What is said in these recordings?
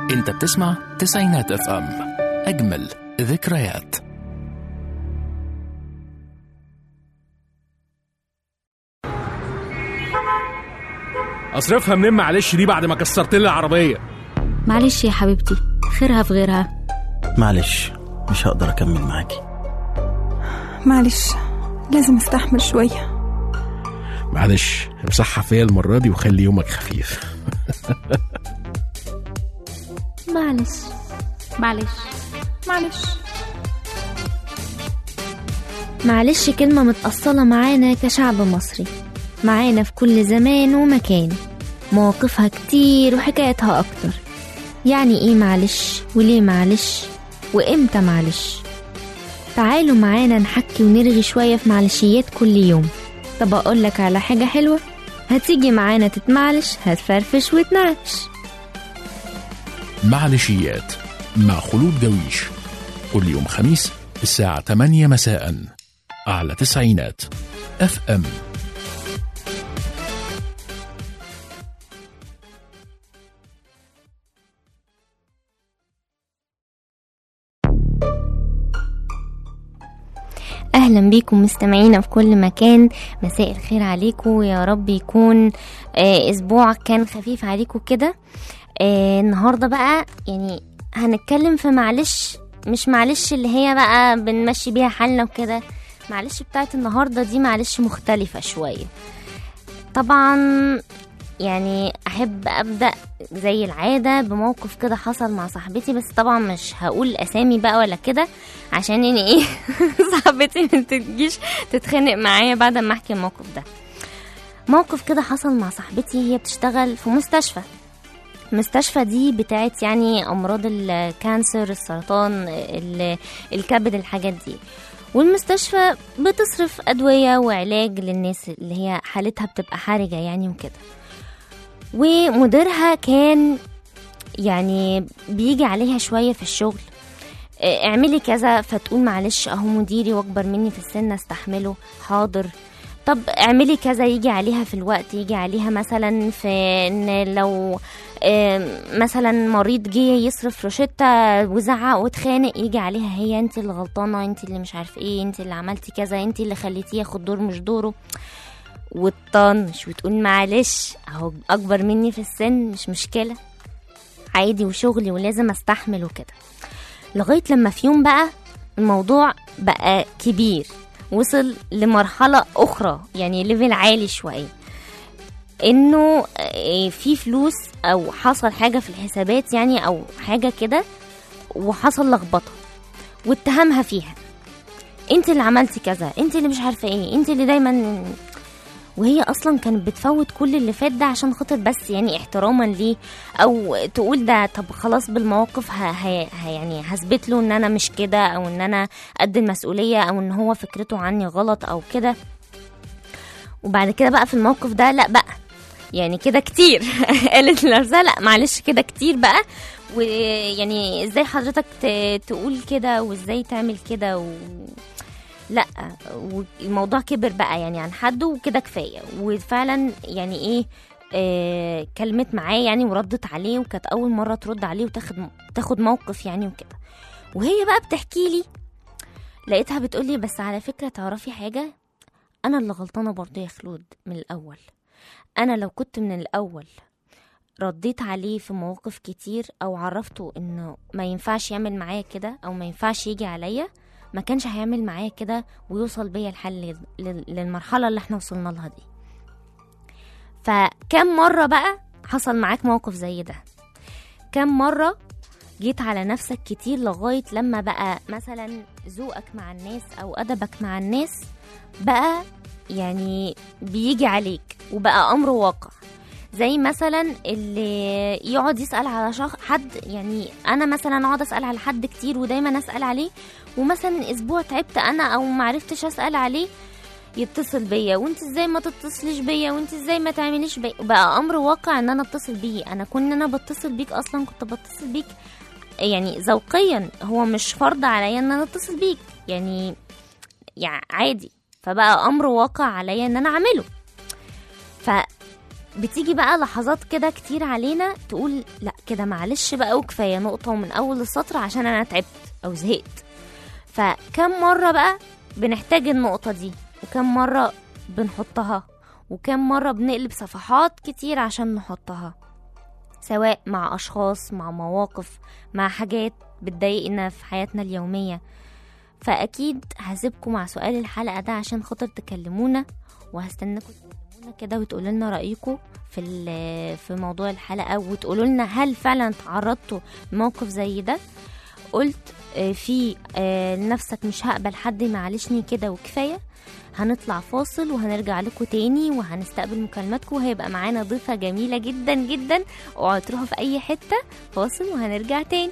انت بتسمع تسعينات اف ام اجمل ذكريات اصرفها منين معلش دي بعد ما كسرت لي العربيه معلش يا حبيبتي خيرها في غيرها معلش مش هقدر أكمل معاكي معلش لازم استحمل شوية معلش امسحها فيا المره دي وخلي يومك خفيف معلش معلش معلش معلش كلمة متأصلة معانا كشعب مصري معانا في كل زمان ومكان مواقفها كتير وحكايتها أكتر يعني إيه معلش وليه معلش وإمتى معلش تعالوا معانا نحكي ونرغي شوية في معلشيات كل يوم طب أقولك على حاجة حلوة هتيجي معانا تتمعلش هتفرفش وتنعش معلشيات مع خلود جويش كل يوم خميس الساعة 8 مساء على تسعينات اف ام اهلا بيكم مستمعينا في كل مكان مساء الخير عليكم يا رب يكون آه، اسبوع كان خفيف عليكم كده آه، النهارده بقى يعني هنتكلم في معلش مش معلش اللي هي بقى بنمشي بيها حالنا وكده معلش بتاعت النهارده دي معلش مختلفة شوية طبعا يعني احب ابدا زي العاده بموقف كده حصل مع صاحبتي بس طبعا مش هقول اسامي بقى ولا كده عشان يعني ايه صاحبتي ما تجيش تتخانق معايا بعد ما احكي الموقف ده موقف كده حصل مع صاحبتي هي بتشتغل في مستشفى المستشفى دي بتاعت يعني امراض الكانسر السرطان ال- الكبد الحاجات دي والمستشفى بتصرف ادويه وعلاج للناس اللي هي حالتها بتبقى حرجه يعني وكده ومديرها كان يعني بيجي عليها شويه في الشغل آه، اعملي كذا فتقول معلش اهو مديري واكبر مني في السن استحمله حاضر طب اعملي كذا يجي عليها في الوقت يجي عليها مثلا في ان لو آم، مثلا مريض جه يصرف روشتة وزعق واتخانق يجي عليها هي انت اللي غلطانة انت اللي مش عارف ايه انت اللي عملتي كذا انت اللي خليتيه ياخد دور مش دوره وتطنش وتقول معلش اهو اكبر مني في السن مش مشكلة عادي وشغلي ولازم استحمل وكده لغاية لما في يوم بقى الموضوع بقى كبير وصل لمرحلة أخرى يعني ليفل عالي شوية إنه آه، في فلوس أو حصل حاجة في الحسابات يعني أو حاجة كده وحصل لخبطة واتهمها فيها انت اللي عملتي كذا انت اللي مش عارفة ايه انت اللي دايما وهي اصلا كانت بتفوت كل اللي فات ده عشان خاطر بس يعني احتراما ليه او تقول ده طب خلاص بالمواقف ه... ه... ه... يعني هثبت له ان انا مش كده او ان انا قد المسؤوليه او ان هو فكرته عني غلط او كده وبعد كده بقى في الموقف ده لا بقى يعني كده كتير قالت لنفسها لا معلش كده كتير بقى ويعني ازاي حضرتك ت- تقول كده وازاي تعمل كده و... لا والموضوع كبر بقى يعني عن حده وكده كفايه وفعلا يعني ايه آه كلمت معاه يعني وردت عليه وكانت اول مره ترد عليه وتاخد تاخد موقف يعني وكده وهي بقى بتحكي لي لقيتها بتقولي بس على فكره تعرفي حاجه انا اللي غلطانه برضه يا خلود من الاول انا لو كنت من الاول رديت عليه في مواقف كتير او عرفته انه ما ينفعش يعمل معايا كده او ما ينفعش يجي عليا ما كانش هيعمل معايا كده ويوصل بيا الحل لل- للمرحله اللي احنا وصلنا لها دي فكم مره بقى حصل معاك موقف زي ده كم مره جيت على نفسك كتير لغايه لما بقى مثلا ذوقك مع الناس او ادبك مع الناس بقى يعني بيجي عليك وبقى امر واقع زي مثلا اللي يقعد يسال على شخص حد يعني انا مثلا اقعد اسال على حد كتير ودايما اسال عليه ومثلا اسبوع تعبت انا او معرفتش اسال عليه يتصل بيا وانت ازاي ما تتصليش بيا وانت ازاي ما تعمليش بيا بقى امر واقع ان انا اتصل بيه انا كون انا بتصل بيك اصلا كنت بتصل بيك يعني ذوقيا هو مش فرض عليا ان انا اتصل بيك يعني يعني عادي فبقى امر واقع عليا ان انا اعمله ف بتيجي بقى لحظات كده كتير علينا تقول لا كده معلش بقى وكفايه نقطه ومن اول السطر عشان انا تعبت او زهقت فكم مره بقى بنحتاج النقطه دي وكم مره بنحطها وكم مره بنقلب صفحات كتير عشان نحطها سواء مع اشخاص مع مواقف مع حاجات بتضايقنا في حياتنا اليوميه فاكيد هسيبكم مع سؤال الحلقه ده عشان خاطر تكلمونا وهستناكم تكلمونا كده وتقولوا لنا رايكم في ال- في موضوع الحلقه وتقولوا لنا هل فعلا تعرضتوا لموقف زي ده قلت آه، في آه، لنفسك مش هقبل حد معلشني كده وكفايه هنطلع فاصل وهنرجع لكم تاني وهنستقبل مكالماتكم وهيبقى معانا ضيفة جميلة جدا جدا اوعوا تروحوا في أي حتة فاصل وهنرجع تاني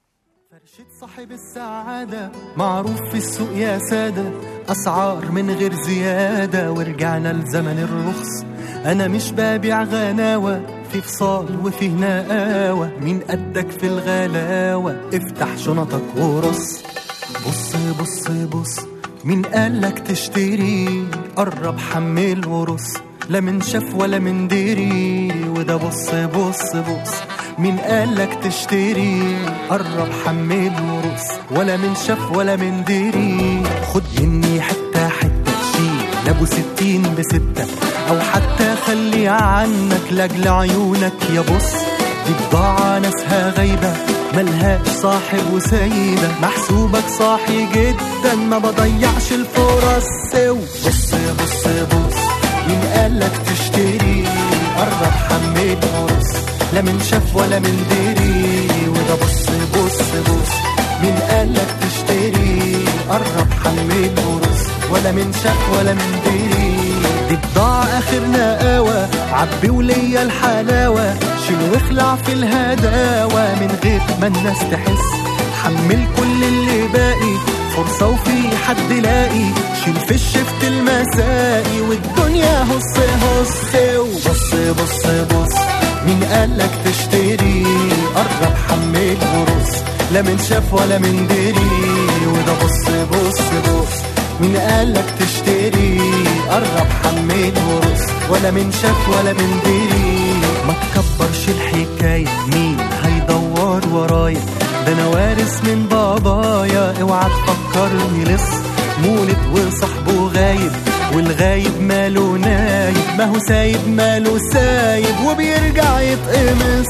فرشة صاحب السعادة معروف في السوق يا سادة أسعار من غير زيادة ورجعنا لزمن الرخص أنا مش ببيع غناوة في فصال وفيه نقاوة مين قدك في الغلاوة افتح شنطك ورص بص بص بص مين قالك تشتري قرب حمل ورص لا من شاف ولا من دري وده بص بص بص مين قالك تشتري قرب حمل ورص ولا من شاف ولا من دري خد مني حتة حتة شيل لابو ستين بستة أو حتى خلي عنك لأجل عيونك يا بص دي بضاعة ناسها غايبة ملهاش صاحب وسايبة محسوبك صاحي جدا ما بضيعش الفرص سو بص بص بص مين قالك تشتري قرب حمل ورص لا من شاف ولا من دري وده بص بص بص مين قالك تشتري قرب حمل ورص ولا من شاف ولا من دري دي بضاعة آخرنا قوى عبي وليا الحلاوة شيل واخلع في الهداوة من غير ما الناس تحس حمل كل اللي باقي فرصة وفي حد لاقي شيل في الشفت المسائي والدنيا هص هص وبص بص بص مين قالك تشتري قرب حمل ورص لا من شاف ولا من دري وده بص بص بص مين قالك تشتري قرب حمل ورص ولا من شاف ولا من دري ما تكبرش الحكاية مين هيدور ورايا ده انا وارث من بابايا اوعى تفكرني لص مولد وصاحبه غايب والغايب ماله نايب ما هو سايب ماله سايب وبيرجع يتقمص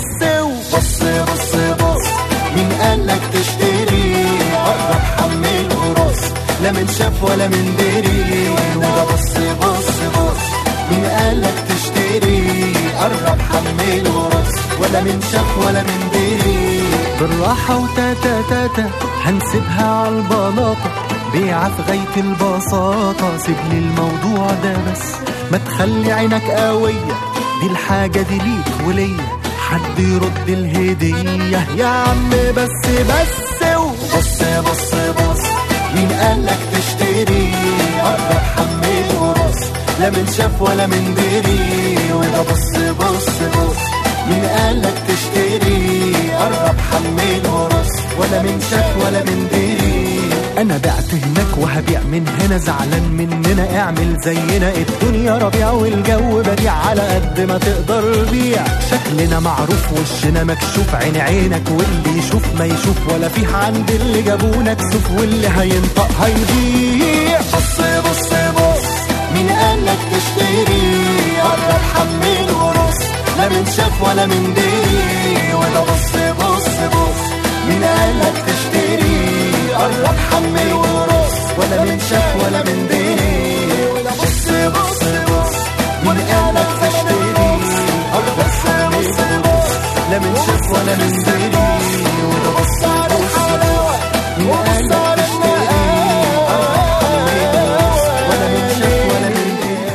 بص بص بص مين قالك تشتري قرب حمل ورص لا من شاف ولا من دري وده بص بص بص مين قالك تشتري قرب حمل ورص ولا من شاف ولا من دري بالراحة وتاتا تاتا هنسيبها عالبلاطة بيعة في غاية البساطة سيب لي الموضوع ده بس ما تخلي عينك قوية دي الحاجة دي ليك وليا حد يرد الهدية يا عم بس بس بص بص بص مين قالك تشتري قرب حمل ورص لا من شاف ولا من دري وده بص بص بص مين قالك تشتري قرب حمل ورص ولا من شاف ولا من دري انا بعت هناك وهبيع من هنا زعلان مننا اعمل زينا الدنيا ربيع والجو بديع على قد ما تقدر بيع شكلنا معروف وشنا مكشوف عين عينك واللي يشوف ما يشوف ولا فيه عند اللي جابونا كسوف واللي هينطق هيضيع بص بص بص مين قالك تشتري قرب حمل ورص لا من شاف ولا من دري ولا بص بص بص مين قالك تشتري قرب حمل ورص ولا من شاف ولا من دري ولا بص بص بص مين قالك تشتري قرب حمل ورص لا من شاف ولا من دري ولا بص بص بص مين قالك تشتري قرب حمل ورص ولا من شاف ولا من دري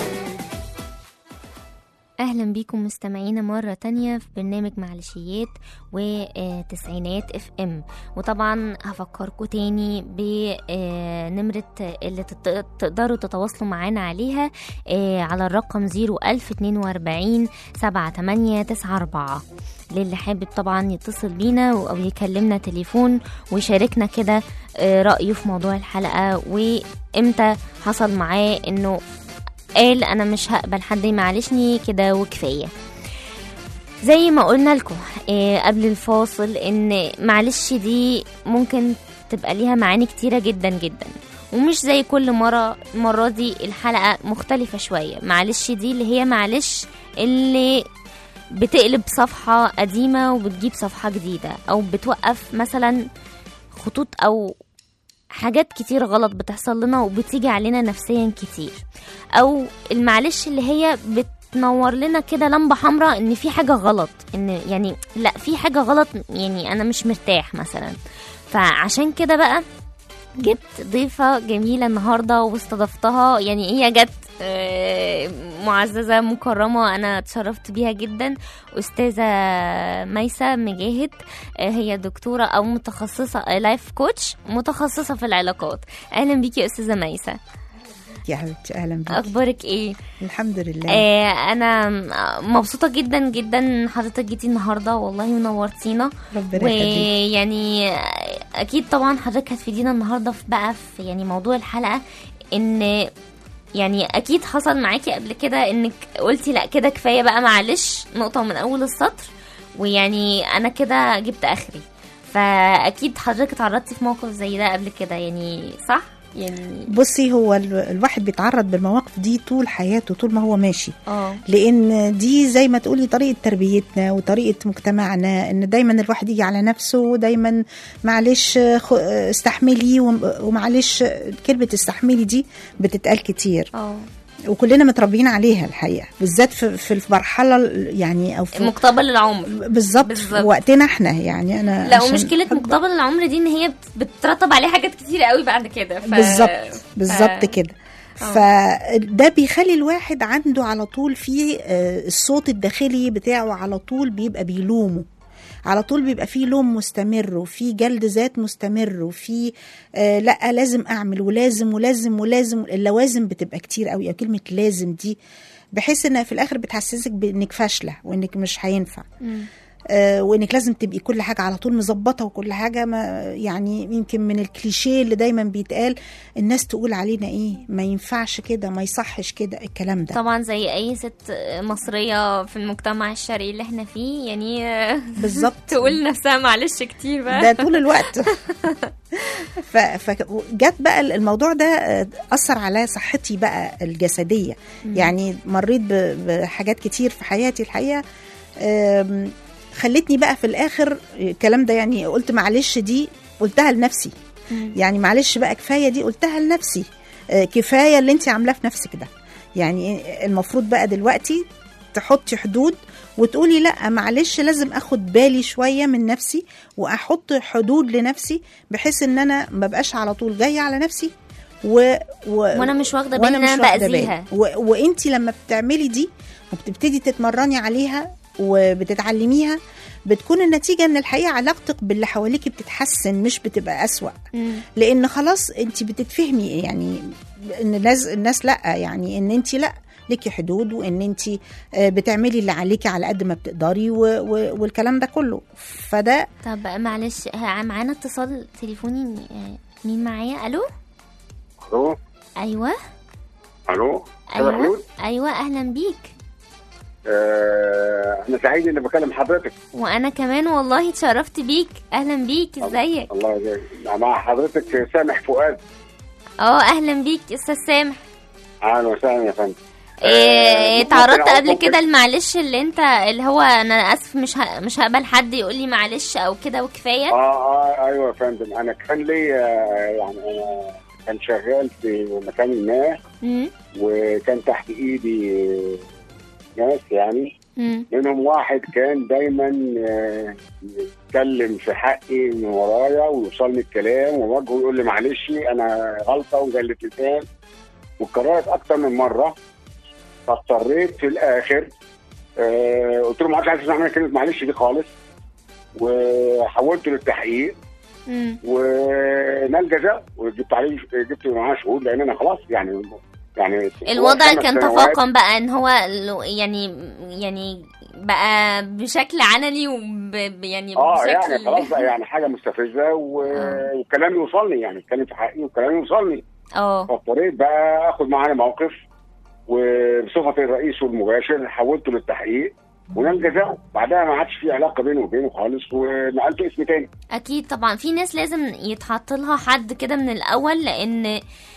اهلا بيكم مستمعينا مرة تانية في برنامج معلشيات وتسعينات اف ام وطبعا هفكركم تاني بنمرة اللي تت- تقدروا تتواصلوا معانا عليها آه، على الرقم 01042 7894 للي حابب طبعا يتصل بينا او يكلمنا تليفون ويشاركنا كده آه، رأيه في موضوع الحلقة وامتى حصل معاه انه قال انا مش هقبل حد يمعلشني كده وكفايه زي ما قلنا لكم آه، قبل الفاصل ان معلش دي ممكن تبقى ليها معاني كتيره جدا جدا ومش زي كل مرة المرة دي الحلقة مختلفة شوية معلش دي اللي هي معلش اللي بتقلب صفحة قديمة وبتجيب صفحة جديدة أو بتوقف مثلا خطوط أو حاجات كتير غلط بتحصل لنا وبتيجي علينا نفسيا كتير أو المعلش اللي هي بتنور لنا كده لمبة حمراء إن في حاجة غلط إن يعني لا في حاجة غلط يعني أنا مش مرتاح مثلا فعشان كده بقى جبت ضيفة جميلة النهاردة واستضفتها يعني هي جت آه، معززة مكرمة أنا اتشرفت بيها جدا أستاذة ميسة مجاهد آه، هي دكتورة أو متخصصة لايف كوتش متخصصة في العلاقات أهلا بيكي يا أستاذة ميسة يا حبيبتي اهلا بك أخبارك إيه؟ الحمد لله آه أنا مبسوطة جدا جدا إن حضرتك جيتي النهاردة والله ونورتينا ربنا يخليك ويعني اكيد طبعا حضرتك هتفيدينا النهارده في بقى في يعني موضوع الحلقه ان يعني اكيد حصل معاكي قبل كده انك قلتي لا كده كفايه بقى معلش نقطه من اول السطر ويعني انا كده جبت اخري فاكيد حضرتك اتعرضتي في موقف زي ده قبل كده يعني صح يعني بصي هو ال- الواحد بيتعرض بالمواقف دي طول حياته طول ما هو ماشي اه لان دي زي ما تقولي طريقه تربيتنا وطريقه مجتمعنا ان دايما الواحد يجي على نفسه دايما معلش خ- استحملي وم- ومعلش كلمه استحملي دي بتتقال كتير اه وكلنا متربيين عليها الحقيقه بالذات في في المرحله ال- يعني او في مقتبل العمر بالظبط بالظبط. في وقتنا احنا يعني انا لا عشان ومشكله أكبر- مقتبل العمر دي ان هي بت- بترتب عليه حاجات كتير قوي بعد كده ف... بالظبط بالظبط ف- كده فده بيخلي الواحد عنده على طول في آه، الصوت الداخلي بتاعه على طول بيبقى بيلومه على طول بيبقى فيه لوم مستمر وفي جلد ذات مستمر وفي آه لا لازم اعمل ولازم ولازم ولازم اللوازم بتبقى كتير قوي او كلمه لازم دي بحيث انها في الاخر بتحسسك بانك فاشله وانك مش هينفع مم. آه، وانك لازم تبقي كل حاجه على طول مظبطه وكل حاجه ما يعني يمكن من الكليشيه اللي دايما بيتقال الناس تقول علينا ايه ما ينفعش كده ما يصحش كده الكلام ده طبعا زي اي ست مصريه في المجتمع الشرقي اللي احنا فيه يعني بالظبط تقول نفسها معلش كتير بقى ده طول الوقت ف- فجت بقى الموضوع ده آه، اثر على صحتي بقى الجسديه يعني مريت ب- بحاجات كتير في حياتي الحقيقه آم، خلتني بقى في الاخر الكلام ده يعني قلت معلش دي قلتها لنفسي مم. يعني معلش بقى كفايه دي قلتها لنفسي آه، كفايه اللي انت عاملاه في نفسك ده يعني المفروض بقى دلوقتي تحطي حدود وتقولي لا معلش لازم اخد بالي شويه من نفسي واحط حدود لنفسي بحيث ان انا ما بقاش على طول جايه على نفسي و... و... وانا مش واخده بالي وانا ان مش انا واخده بالي باذيها و... وانت لما بتعملي دي وبتبتدي تتمرني عليها وبتتعلميها بتكون النتيجه ان الحقيقه علاقتك باللي حواليكي بتتحسن مش بتبقى اسوأ مم. لان خلاص انت بتتفهمي يعني ان الناس الناس لا يعني ان انت لا ليكي حدود وان انت بتعملي اللي عليكي على قد ما بتقدري و... و... والكلام ده كله فده طب معلش ها- معانا اتصال تليفوني آه، مين معايا الو الو ايوه الو أستاذ ايوه خلود ايوه اهلا بيك آه انا سعيد اني بكلم حضرتك وانا كمان والله اتشرفت بيك اهلا بيك ازيك الله يجزاك مع حضرتك سامح فؤاد اه اهلا بيك استاذ سامح اهلا وسهلا يا فندم إيه، ممكن اتعرضت أعرف قبل ممكن- كده المعلش اللي انت اللي هو انا اسف مش ه... مش هقبل حد يقول لي معلش او كده وكفايه اه اه ايوه يا فندم انا كان لي آه، يعني انا كان شغال في مكان ما مم. وكان تحت ايدي آه، ناس يعني مم. منهم واحد كان دايما آه، يتكلم في حقي من ورايا ويوصلني الكلام ووجهه يقول لي معلش انا غلطه وجلة لسان واتكررت اكتر من مره فاضطريت في الاخر آه قلت له ما عادش عايز اسمع منك كلمه معلش دي خالص وحولته للتحقيق مم. ونال جزاء وجبت عليه جبت معاه شهود لان انا خلاص يعني يعني الوضع خمس كان سنوات تفاقم بقى ان هو لو- يعني يعني بقى بشكل علني وب ب- يعني اه بشكل يعني خلاص بقى يعني حاجه مستفزه و... آه. وكلامي يوصلني يعني اتكلم في حقي وكلامي يوصلني اه فاضطريت بقى اخد معانا موقف وبصفتي الرئيس والمباشر حولته للتحقيق ونال جزاؤه بعدها ما عادش في علاقه بينه وبينه خالص ونقلته اسم تاني اكيد طبعا في ناس لازم يتحط لها حد كده من الاول لان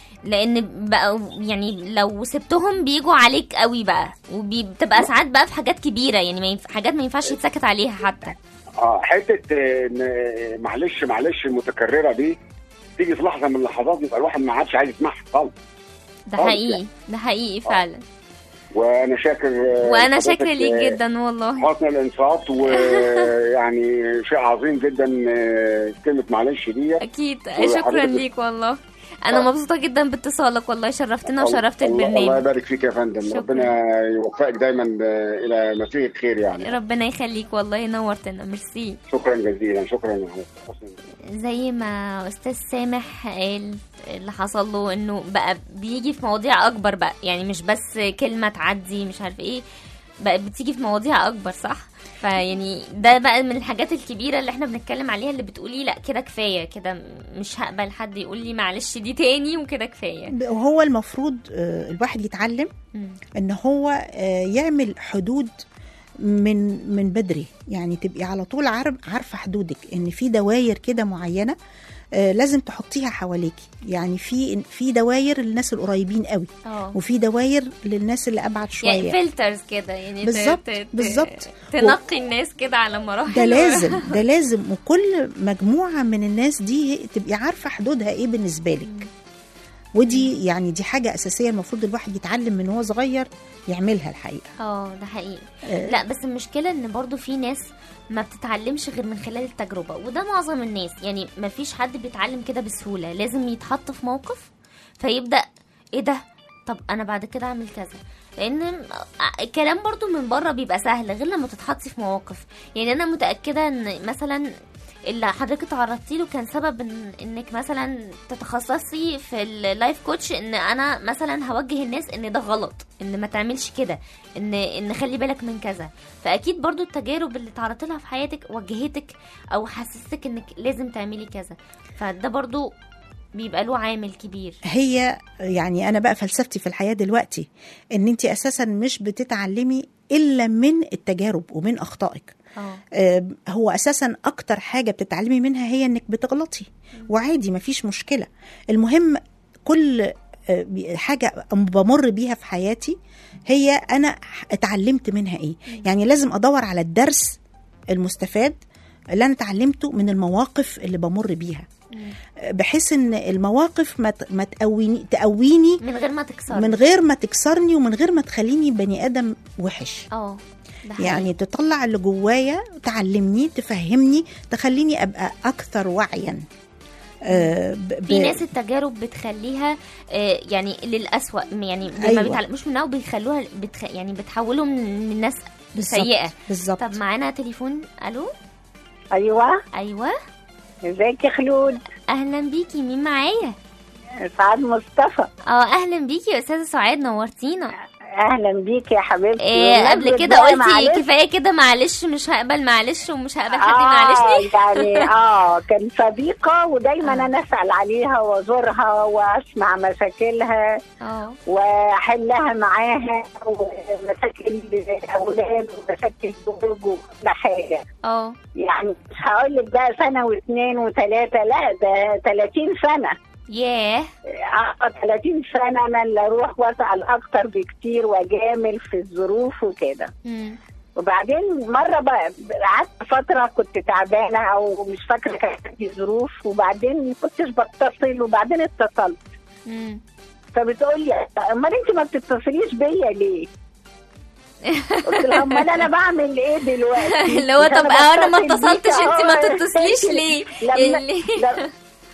لان بقى يعني لو سبتهم بيجوا عليك قوي بقى وبتبقى ساعات بقى في حاجات كبيره يعني ما ينف... حاجات ما ينفعش يتسكت عليها حتى اه حته آه، ان آه، معلش معلش المتكرره دي تيجي في لحظه من اللحظات يبقى الواحد ما عادش عايز يسمعها خالص ده خالص حقيقي ده حقيقي فعلا وانا شاكر آه، وانا حضرتك، شاكره ليك آه، جدا والله حسن الانصات ويعني شيء عظيم جدا آه، كلمه معلش دي اكيد وحضرتك- شكرا ليك والله انا مبسوطه جدا باتصالك والله شرفتنا وشرفت الله- الله البرنامج يبارك فيك يا فندم شكراً. ربنا يوفقك دايما آه، الى مسيره خير يعني ربنا يخليك والله نورتنا ميرسي شكرا جزيلا شكرا يا حسن زي ما استاذ سامح قال اللي حصل له انه بقى بيجي في مواضيع اكبر بقى يعني مش بس كلمه تعدي مش عارف ايه بقى بتيجي في مواضيع اكبر صح فيعني ده بقى من الحاجات الكبيره اللي احنا بنتكلم عليها اللي بتقولي لا كده كفايه كده مش هقبل حد يقول لي معلش دي تاني وكده كفايه وهو المفروض آه، الواحد يتعلم مم. ان هو آه، يعمل حدود من من بدري يعني تبقي على طول عارف عارفه حدودك ان في دواير كده معينه آه، لازم تحطيها حواليكي يعني في في دواير للناس القريبين قوي اه وفي دواير للناس اللي ابعد شويه يعني فلترز كده يعني ت- بالظبط، ت- ت- بالظبط. تنقي الناس كده على مراحل ده لازم ده لازم وكل مجموعه من الناس دي تبقي عارفه حدودها ايه بالنسبه لك ودي يعني دي حاجه اساسيه المفروض الواحد يتعلم من هو صغير يعملها الحقيقه اه ده حقيقي آه. لا بس المشكله ان برضو في ناس ما بتتعلمش غير من خلال التجربه وده معظم الناس يعني ما فيش حد بيتعلم كده بسهوله لازم يتحط في موقف فيبدا ايه ده طب انا بعد كده اعمل كذا لان الكلام برضو من بره بيبقى سهل غير لما تتحطي في مواقف يعني انا متاكده ان مثلا اللي حضرتك تعرضتي له كان سبب إن انك مثلا تتخصصي في اللايف كوتش ان انا مثلا هوجه الناس ان ده غلط ان ما تعملش كده ان ان خلي بالك من كذا فاكيد برضو التجارب اللي تعرضت لها في حياتك وجهتك او حسستك انك لازم تعملي كذا فده برضو بيبقى له عامل كبير هي يعني انا بقى فلسفتي في الحياه دلوقتي ان انت اساسا مش بتتعلمي الا من التجارب ومن اخطائك اه آه، هو اساسا اكتر حاجه بتتعلمي منها هي انك بتغلطي وعادي مفيش مشكله المهم كل آه، بي- حاجه بمر بيها في حياتي هي انا اتعلمت منها ايه يعني لازم ادور على الدرس المستفاد اللي انا اتعلمته من المواقف اللي بمر بيها آه، بحيث ان المواقف ما ت- ما تقويني تقويني من غير ما تكسري من غير ما تكسرني ومن غير ما تخليني بني ادم وحش اه ده حقيقي. يعني تطلع اللي جوايا تعلمني تفهمني تخليني ابقى اكثر وعيا آه، ب- ب- في ناس التجارب بتخليها آه، يعني للأسوأ يعني ما أيوة. بيتعلموش منها وبيخلوها بتخ... يعني بتحولهم من ناس بالظبط، سيئة بالظبط طب معانا تليفون الو ايوه ايوه ازيك يا خلود اهلا بيكي مين معايا سعاد مصطفى اه اهلا بيكي يا استاذه سعاد نورتينا اهلا بيك يا حبيبتي إيه قبل بمناسبة كده بقى قلتي معلش- كفايه كده معلش مش هقبل معلش ومش هقبل حد آه معلش ليه يعني اه كان صديقة ودايما انا اسأل عليها وازورها واسمع مشاكلها اه واحلها معاها ومشاكل الاولاد ومشاكل الزوج وكل حاجة اه يعني مش هقول لك بقى سنة واثنين وثلاثة لا ده 30 سنة ياه اه 30 سنة انا اللي اروح واسأل اكتر بكتير واجامل في الظروف وكده مم. وبعدين مرة بقى قعدت فترة كنت تعبانة أو مش فاكرة كان عندي ظروف وبعدين ما كنتش بتصل وبعدين اتصلت مم. فبتقول لي أمال أنت ما بتتصليش بيا ليه؟ قلت لها أمال أنا بعمل إيه دلوقتي؟ اللي هو مش طب انا ما بتصل اتصلتش بيكي انت ما أهو. تتصليش ليه لما اللي- لما-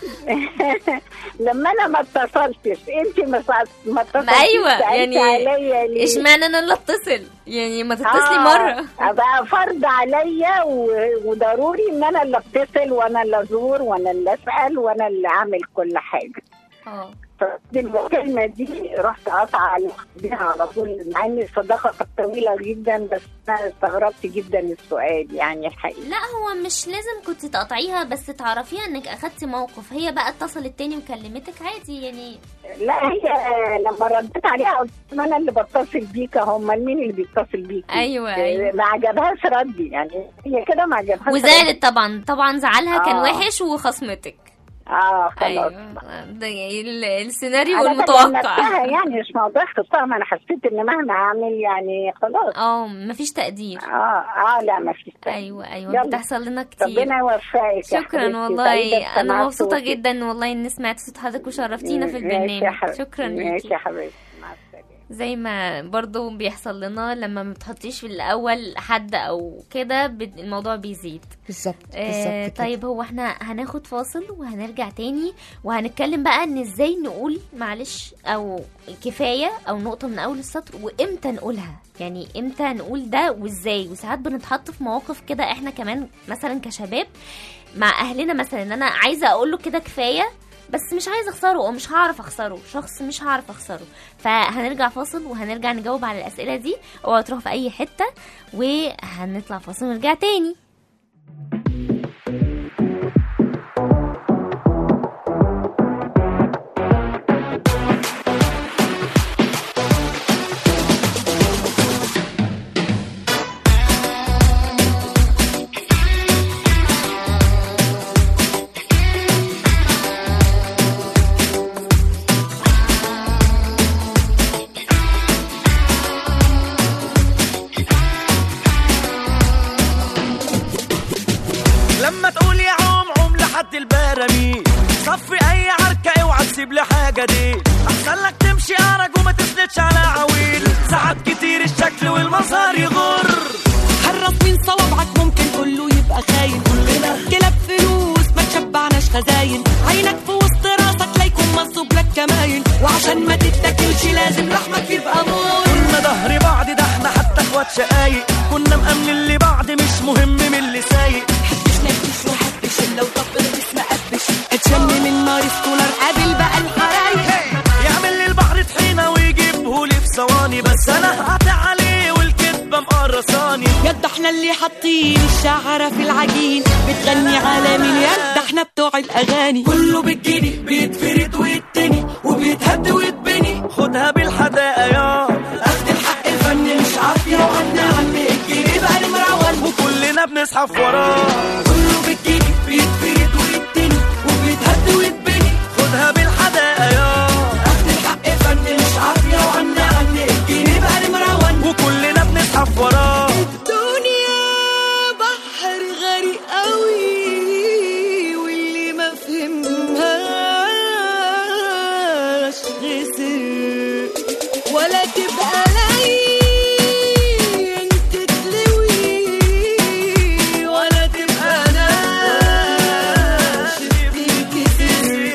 لما انا ما اتصلتش انت ما ما اتصلتيش ايوه سألتي يعني عليا ليه؟ اشمعنى انا اللي اتصل يعني ما تتصلي آه، مره بقى فرض عليا و- وضروري ان انا اللي اتصل وانا اللي ازور وانا اللي اسال وانا اللي اعمل كل حاجه اه فدي الكلمه دي رحت قاطعه بيها على طول مع ان الصداقه كانت طويله جدا بس انا استغربت جدا السؤال يعني الحقيقه لا هو مش لازم كنت تقطعيها بس تعرفيها انك اخدتي موقف هي بقى اتصلت تاني وكلمتك عادي يعني لا هي لما رديت عليها قلت لها انا اللي بتصل بيك امال مين اللي بيتصل بيك ايوه ايوه ما عجبهاش ردي يعني هي كده ما عجبهاش ردي. وزعلت طبعا طبعا زعلها كان آه. وحش وخصمتك اه خلاص ايوه ده ال- السيناريو أنا المتوقع تجنبتها يعني مش موضوع خصام انا حسيت ان مهما اعمل يعني خلاص اه مفيش تقدير اه اه لا ما فيش ايوه ايوه يلا. بتحصل لنا كتير ربنا يوفقك يا شكرا حبيبتي. والله سعيدة انا بسماع مبسوطه صوتك. جدا والله اني سمعت صوت حضرتك وشرفتينا في ماشي يا البرنامج حبيبتي. شكرا ماشي ليكي يا حبيبتي مع السلامه زي ما برضو بيحصل لنا لما ما بتحطيش في الاول حد او كده بت- الموضوع بيزيد بالظبط آه بالظبط كده. طيب هو احنا هناخد فاصل وهنرجع تاني وهنتكلم بقى ان ازاي نقول معلش او كفايه او نقطه من اول السطر وامتى نقولها يعني امتى نقول ده وازاي وساعات بنتحط في مواقف كده احنا كمان مثلا كشباب مع اهلنا مثلا ان انا عايزه اقول له كده كفايه بس مش عايزه اخسره او مش هعرف اخسره شخص مش هعرف اخسره فهنرجع فاصل وهنرجع نجاوب على الاسئله دي اوعوا تروحوا في اي حته وهنطلع فاصل ونرجع تاني لما تقول يا عوم عوم لحد البراميل صفي اي عركة اوعى تسيب لي حاجة دي احسن لك تمشي ارج وما تسندش على عويل ساعات كتير الشكل والمظهر يغر حرص من صوابعك ممكن كله يبقى خاين كلنا كلاب فلوس ما تشبعناش خزاين عينك في وسط راسك لا يكون منصوب لك كماين وعشان ما تتاكلش لازم لحمك يبقى مور كنا ظهر بعض ده احنا حتى اخوات شقايق كنا مأمنين لبعض مش مهم من اللي سايق حبش نكش وحبش الا وطبل باسم قبش اتشم من نار سكولر قابل بقى الحرايق يعمل لي البحر طحينة ويجيبه لي في ثواني بس انا هقطع عليه والكدبة مقرصاني يد احنا اللي حاطين الشعرة في العجين بتغني على مين يد احنا بتوع الاغاني كله بالجني بيتفرد ويتني وبيتهد ويتبني خدها بالحداقة يا اخد الحق الفن مش عافية وعنا عم الجنيه بقى المروان وكلنا بنزحف وراه كله بالجنيه بيتفرد ويتني وبيتهد ويتبني خدها بالحداقة يا اخد الحق فن مش عافية وعنا عم الجنيه بقى المروان وكلنا بنزحف وراه الدنيا بحر غريق قوي واللي ما فهمهاش خسر ولا تبقى لين تتلوي ولا تبقى ناشف تنكسر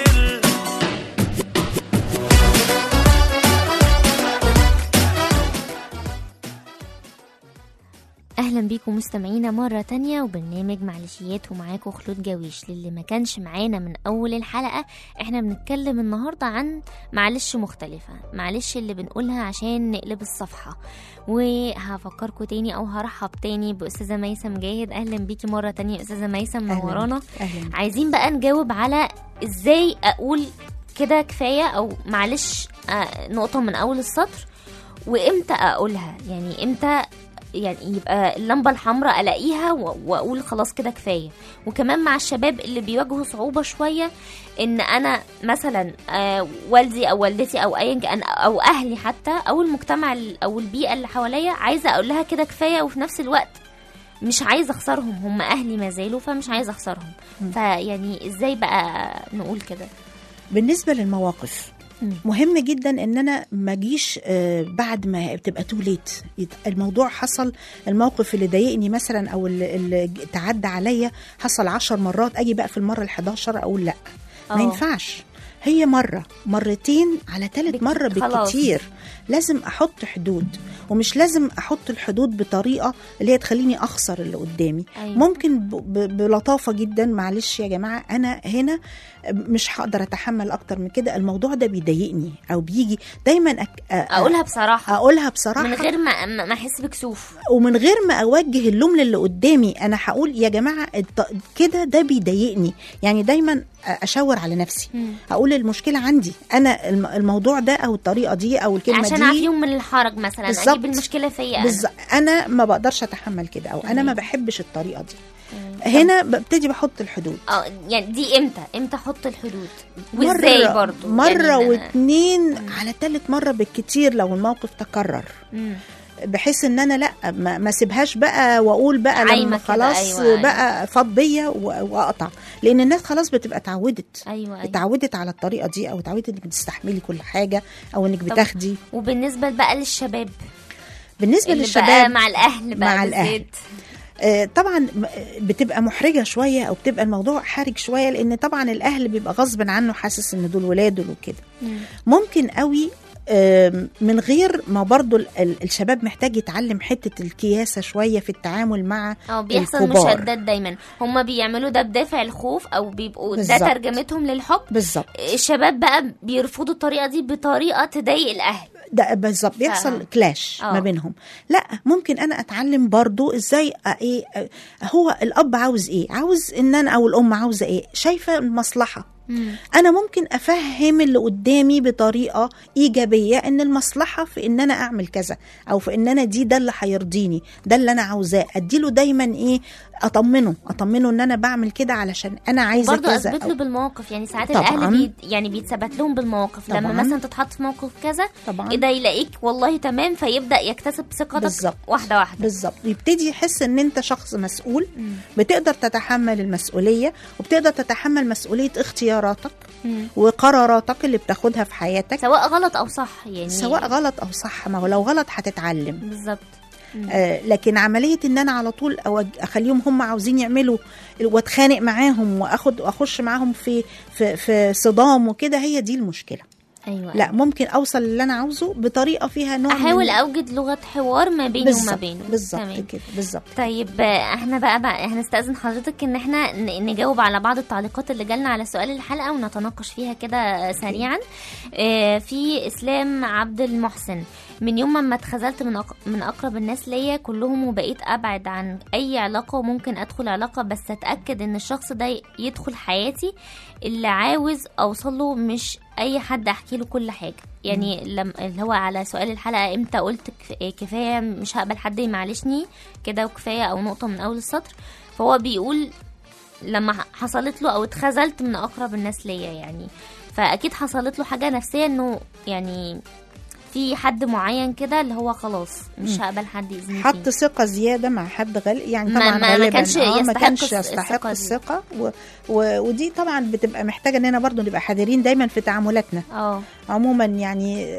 اهلا بيكم مستمعينا مره تانية وبرنامج معلشيات ومعاكم خلود جويش للي ما كانش معانا من اول الحلقه احنا بنتكلم النهارده عن معلش مختلفه معلش اللي بنقولها عشان نقلب الصفحه وهفكركم تاني او هرحب تاني باستاذه ميسم جاهد اهلا بيكي مره تانية استاذه ميسم منورانا أهلاً. عايزين بقى نجاوب على ازاي اقول كده كفايه او معلش آه، نقطه من اول السطر وامتى اقولها يعني امتى يعني يبقى اللمبه الحمراء الاقيها و- واقول خلاص كده كفايه وكمان مع الشباب اللي بيواجهوا صعوبه شويه ان انا مثلا آه والدي او والدتي او ايا كان او اهلي حتى او المجتمع ال- او البيئه اللي حواليا عايزه اقول لها كده كفايه وفي نفس الوقت مش عايزه اخسرهم هم اهلي ما زالوا فمش عايزه اخسرهم فيعني ازاي بقى نقول كده بالنسبه للمواقف مم. مهم جدا ان انا ما اجيش آه، بعد ما بتبقى تو ليت الموضوع حصل الموقف اللي ضايقني مثلا او اللي, اللي تعدى عليا حصل عشر مرات اجي بقى في المره ال11 اقول لا ما آه. ينفعش هي مره مرتين على ثالث بك- مره خلاص. بالكتير لازم احط حدود ومش لازم احط الحدود بطريقه اللي هي تخليني اخسر اللي قدامي أيوة. ممكن ب- ب- بلطافه جدا معلش يا جماعه انا هنا مش هقدر اتحمل اكتر من كده الموضوع ده بيضايقني او بيجي دايما أك... أ- اقولها بصراحه اقولها بصراحه من غير ما ما ما احس بكسوف ومن غير ما اوجه اللوم للي قدامي انا هقول يا جماعه الط- كده ده بيضايقني يعني دايما اشاور على نفسي مم. اقول المشكله عندي انا الم- الموضوع ده او الطريقه دي او الكلمه عشان دي اعفيهم من الحرج مثلا بالظبط. اجيب المشكله فيا انا بالظبط انا ما بقدرش اتحمل كده او انا تمام. ما بحبش الطريقه دي هنا ببتدي بحط الحدود اه يعني دي امتى امتى احط الحدود وازاي برضو مره يعني أنا- واتنين على تالت مره بالكتير لو الموقف تكرر مم. بحيث ان انا لا ما ما سيبهاش بقى واقول بقى عايمة لما كده، خلاص أيوة، أيوة. بقى فاض بيا و- واقطع لان الناس خلاص بتبقى اتعودت ايوه ايوه اتعودت على الطريقه دي او اتعودت انك بتستحملي كل حاجه او انك طب بتاخدي وبالنسبه بقى للشباب بالنسبه اللي للشباب بقى مع الاهل بقى مع الأهل. بالذات. آه، طبعا م- بتبقى محرجه شويه او بتبقى الموضوع حرج شويه لان طبعا الاهل بيبقى غصب عنه حاسس ان دول ولاده وكده مم. ممكن قوي آم، من غير ما برضو ال- ال- الشباب محتاج يتعلم حته الكياسه شويه في التعامل مع اه بيحصل الكبار. مشادات دايما هما بيعملوا ده بدافع الخوف او بيبقوا ده بالظبط. ترجمتهم للحب بالظبط الشباب بقى بيرفضوا الطريقه دي بطريقه تضايق الاهل ده بالظبط بيحصل آه. كلاش آه. ما بينهم لا ممكن انا اتعلم برضو ازاي أ- ايه أ- هو الاب عاوز ايه عاوز ان انا او الام عاوزه ايه شايفه المصلحه انا ممكن افهم اللي قدامي بطريقه ايجابيه ان المصلحه في ان انا اعمل كذا او في ان انا دي ده اللي هيرضيني ده اللي انا عاوزاه اديله دايما ايه اطمنه اطمنه ان انا بعمل كده علشان انا عايزه برضه كذا اثبت أو- له بالمواقف يعني ساعات طبعاً. الاهل بي يعني بيتثبت لهم بالمواقف لما طبعاً. مثلا تتحط في موقف كذا طبعاً. ايه ده يلاقيك والله تمام فيبدا يكتسب ثقتك بالظبط. واحده واحده بالظبط يبتدي يحس ان انت شخص مسؤول بتقدر تتحمل المسؤوليه وبتقدر تتحمل مسؤوليه اختياراتك مم. وقراراتك اللي بتاخدها في حياتك سواء غلط او صح يعني سواء غلط او صح ما هو لو غلط هتتعلم بالظبط مم. آه لكن عمليه ان انا على طول أوج... اخليهم هم عاوزين يعملوا واتخانق معاهم واخد واخش معاهم في في في صدام وكده هي دي المشكله ايوه لا ممكن اوصل اللي انا عاوزه بطريقه فيها نوع احاول من... اوجد لغه حوار ما بيني وما بالظبط بينه بالظبط تمام. كده بالظبط طيب آه، احنا بقى, بقى هنستأذن حضرتك ان احنا ن- نجاوب على بعض التعليقات اللي جالنا على سؤال الحلقة ونتناقش فيها كده آه، سريعا آه، في اسلام عبد المحسن من يوم ما اتخذلت من أق... من اقرب الناس ليا كلهم وبقيت ابعد عن اي علاقة وممكن ادخل علاقة بس اتاكد ان الشخص ده ي- يدخل حياتي اللي عاوز اوصل له مش اي حد احكي له كل حاجة يعني لم... اللي هو على سؤال الحلقة امتى قلت كف- كفاية مش هقبل حد يمعلشني كده وكفايه او نقطه من اول السطر فهو بيقول لما ح- حصلت له او اتخذلت من اقرب الناس ليا يعني فاكيد حصلت له حاجه نفسيه انه يعني في حد معين كده اللي هو خلاص مش مم. هقبل حد يأذيني حط فيه. ثقة زيادة مع حد غالي يعني ما- طبعا ما- ما غالبا كانش آه ما يستحق كانش الث- يستحق الثقة دي. الثقة و... و... ودي طبعا بتبقى محتاجة اننا برضو نبقى حذرين دايما في تعاملاتنا اه عموما يعني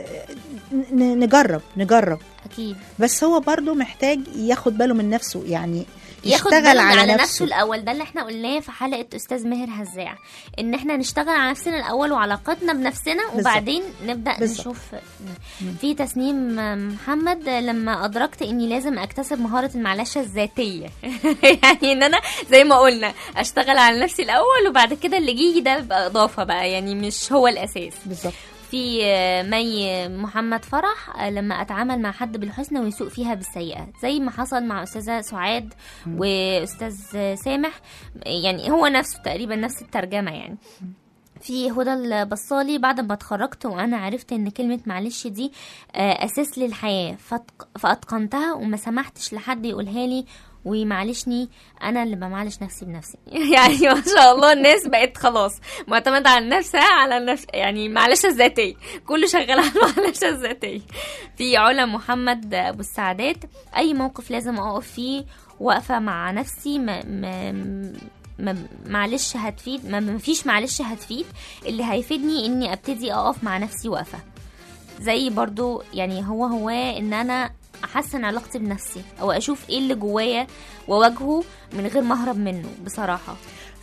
ن- نجرب نجرب اكيد بس هو برضو محتاج ياخد باله من نفسه يعني ياخد يشتغل باله على, على نفسه نفسه الاول ده اللي احنا قلناه في حلقه استاذ ماهر هزاع ان احنا نشتغل على نفسنا الاول وعلاقتنا بنفسنا وبعدين نبدا بالظبط. نشوف في تسنيم محمد لما ادركت اني لازم اكتسب مهاره المعلشه الذاتيه يعني ان انا زي ما قلنا اشتغل على نفسي الاول وبعد كده اللي يجي ده يبقى اضافه بقى يعني مش هو الاساس بالظبط في مي محمد فرح لما اتعامل مع حد بالحسنى ويسوء فيها بالسيئه زي ما حصل مع استاذه سعاد واستاذ سامح يعني هو نفسه تقريبا نفس الترجمه يعني في هدى البصالي بعد ما اتخرجت وانا عرفت ان كلمه معلش دي آه، اساس للحياه فاتق- فاتقنتها وما سمحتش لحد يقولها لي ويمعلشني انا اللي بمعلش نفسي بنفسي يعني ما شاء الله الناس بقت خلاص معتمده على نفسها على النفس يعني المعلشه الذاتيه كله شغال على المعلشه الذاتيه في علا محمد ابو السعدات اي موقف لازم اقف فيه واقفه مع نفسي ما ما ما معلش هتفيد ما ما فيش معلش هتفيد اللي هيفيدني اني ابتدي اقف مع نفسي واقفه زي برضو يعني هو هو ان انا احسن علاقتي بنفسي او اشوف ايه اللي جوايا واواجهه من غير ما اهرب منه بصراحه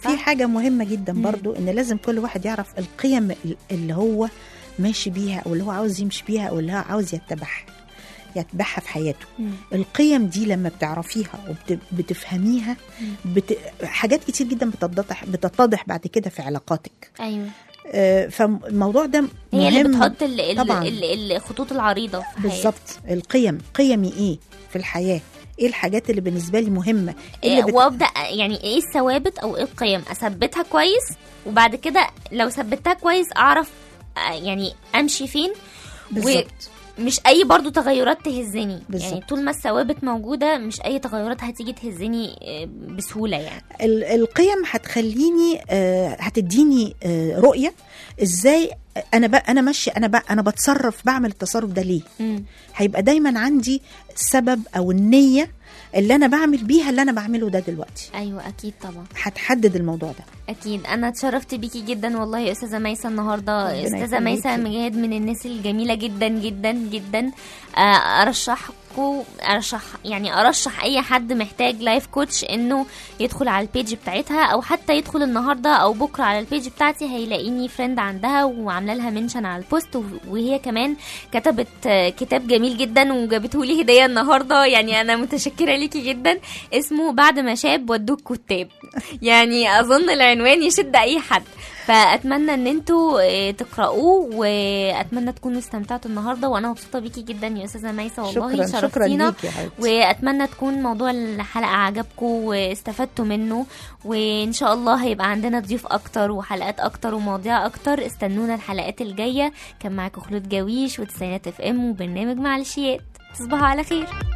في حاجة مهمة جدا برضو ان لازم كل واحد يعرف القيم ال- اللي هو ماشي بيها او اللي هو عاوز يمشي بيها او اللي هو عاوز يتبعها يتبعها في حياته مم. القيم دي لما بتعرفيها وبتفهميها بت... حاجات كتير جدا بتتضح بتتضح بعد كده في علاقاتك ايوه آه، فالموضوع ده هي اللي مهم بتحط ال- ال- طبعا ال- الخطوط العريضه في حياتك. بالظبط القيم قيمي ايه في الحياه ايه الحاجات اللي بالنسبه لي مهمه ايه إيه اللي بت... وابدا يعني ايه الثوابت او ايه القيم اثبتها كويس وبعد كده لو ثبتها كويس اعرف آه، يعني امشي فين بالظبط مش اي برضو تغيرات تهزني بالظبط. يعني طول ما الثوابت موجوده مش اي تغيرات هتيجي تهزني آه، بسهوله يعني ال- القيم هتخليني آه، هتديني آه، رؤيه ازاي انا بقى انا ماشيه انا بقى انا بتصرف بعمل التصرف ده ليه مم. هيبقى دايما عندي السبب او النيه اللي انا بعمل بيها اللي انا بعمله ده دلوقتي ايوه اكيد طبعا هتحدد الموضوع ده اكيد انا اتشرفت بيكي جدا والله يا استاذه ميسه النهارده ربنا استاذه يخليكي. ميسه مجاهد من الناس الجميله جدا جدا جدا آه، ارشحكم ارشح يعني ارشح اي حد محتاج لايف كوتش انه يدخل على البيج بتاعتها او حتى يدخل النهارده او بكره على البيج بتاعتي هيلاقيني فريند عندها وعامله لها منشن على البوست وهي كمان كتبت آه، كتاب جميل جدا وجابته لي هديه النهارده يعني انا متشكره ليكي جدا اسمه بعد ما شاب ودوك كتاب يعني اظن العنوان يشد اي حد فاتمنى ان انتوا آه، تقراوه واتمنى تكونوا استمتعتوا النهارده وانا مبسوطه بيكي جدا يا استاذه ميسه والله شكرا شكرا شرفتينا ليك يا حبيبتي واتمنى تكون موضوع الحلقه عجبكم واستفدتوا منه وان شاء الله هيبقى عندنا ضيوف اكتر وحلقات اكتر ومواضيع اكتر استنونا الحلقات الجايه كان معاكم خلود جويش وتسعينات اف ام وبرنامج معلشيات تصبحوا على خير